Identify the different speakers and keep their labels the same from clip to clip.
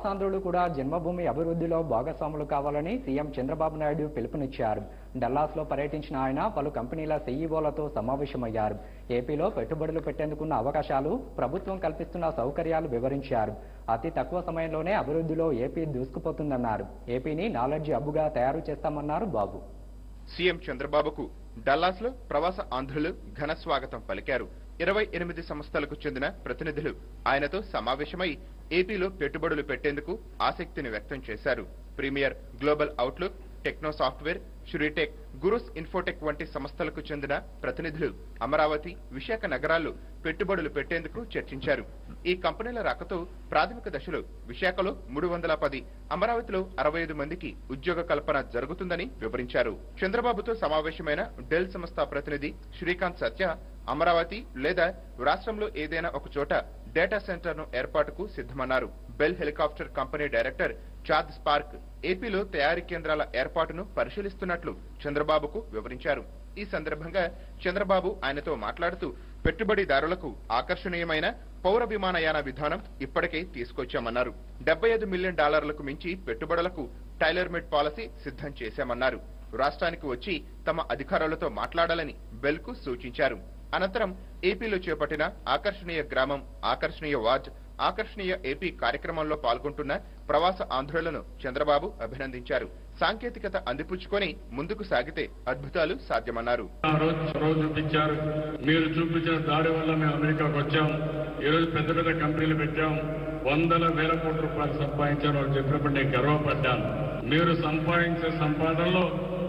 Speaker 1: ఆంధ్రులు కూడా జన్మభూమి అభివృద్ధిలో భాగస్వాములు కావాలని సీఎం చంద్రబాబు నాయుడు పిలుపునిచ్చారు డల్లాస్ లో పర్యటించిన ఆయన పలు కంపెనీల సీఈఓలతో సమావేశమయ్యారు ఏపీలో పెట్టుబడులు పెట్టేందుకున్న అవకాశాలు ప్రభుత్వం కల్పిస్తున్న సౌకర్యాలు వివరించారు అతి తక్కువ సమయంలోనే అభివృద్ధిలో ఏపీ దూసుకుపోతుందన్నారు ఏపీని నాలెడ్జ్ హబ్బుగా తయారు చేస్తామన్నారు బాబు
Speaker 2: సీఎం చంద్రబాబుకు డల్లాస్ లో ప్రవాస ఆంధ్రులు ఘన స్వాగతం పలికారు ఇరవై ఎనిమిది సంస్థలకు చెందిన ప్రతినిధులు ఆయనతో సమావేశమై ఏపీలో పెట్టుబడులు పెట్టేందుకు ఆసక్తిని వ్యక్తం చేశారు Premier Global Outlook Techno Software Sritech Gurus Infotech వంటి సంస్థలకు చెందిన ప్రతినిధులు అమరావతి విశాఖ నగరాల్లో పెట్టుబడులు పెట్టేందుకు చర్చించారు ఈ కంపెనీల రాకతో ప్రాథమిక దశలో విశాఖలో మూడు వందల పది అమరావతిలో అరవై ఐదు మందికి ఉద్యోగ కల్పన జరుగుతుందని వివరించారు చంద్రబాబుతో సమావేశమైన డెల్ సంస్థ ప్రతినిధి శ్రీకాంత్ సత్య అమరావతి లేదా రాష్ట్రంలో ఏదైనా ఒక చోట డేటా సెంటర్ ను ఏర్పాటుకు సిద్ధమన్నారు Bell helicopter company director Chad Spark ఏపీలో తయారీ కేంద్రాల ఏర్పాటును పరిశీలిస్తున్నట్లు చంద్రబాబుకు వివరించారు ఈ సందర్భంగా చంద్రబాబు ఆయనతో మాట్లాడుతూ పెట్టుబడిదారులకు ఆకర్షణీయమైన పౌర విమానయాన విధానం ఇప్పటికే తీసుకొచ్చామన్నారు డెబ్బై ఐదు మిలియన్ డాలర్లకు మించి పెట్టుబడులకు టైలర్ మేడ్ పాలసీ సిద్ధం చేశామన్నారు రాష్ట్రానికి వచ్చి తమ అధికారులతో మాట్లాడాలని బెల్ కు సూచించారు అనంతరం ఏపీలో చేపట్టిన ఆకర్షణీయ గ్రామం ఆకర్షణీయ వార్డ్ ఆకర్షణీయ ఏపీ కార్యక్రమంలో పాల్గొంటున్న ప్రవాస ఆంధ్రులను చంద్రబాబు అభినందించారు సాంకేతికత అందిపుచ్చుకొని ముందుకు సాగితే అద్భుతాలు సాధ్యమన్నారు
Speaker 3: ఆ రోజు చొరవ చూపించారు మీరు చూపించిన దారి వల్ల మేము అమెరికాకు వచ్చాం ఈ రోజు పెద్ద పెద్ద కంపెనీలు పెట్టాం వందల వేల కోట్ల రూపాయలు సంపాదించారు వాళ్ళు చెప్పినప్పుడు నేను గర్వపడ్డాను మీరు సంపాదించే సంపాదనలో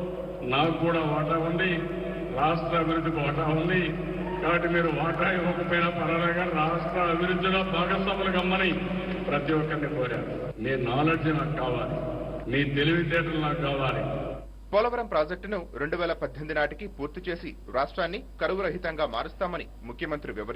Speaker 3: నాకు కూడా వాటా ఉంది రాష్ట్ర అభివృద్ధికి వాటా ఉంది కాబట్టి మీరు వాటా ఇవ్వకపోయినా పర్వాలేదు కానీ రాష్ట్ర అభివృద్ధిలో భాగస్వాములు గమ్మని ప్రతి ఒక్కరిని కోరారు మీ నాలెడ్జ్ నాకు కావాలి మీ తెలివితేటలు నాకు కావాలి
Speaker 2: పోలవరం ప్రాజెక్టును రెండు వేల పద్దెనిమిది నాటికి పూర్తి చేసి రాష్ట్రాన్ని కరువు రహితంగా మారుస్తామని ముఖ్యమంత్రి వివరించారు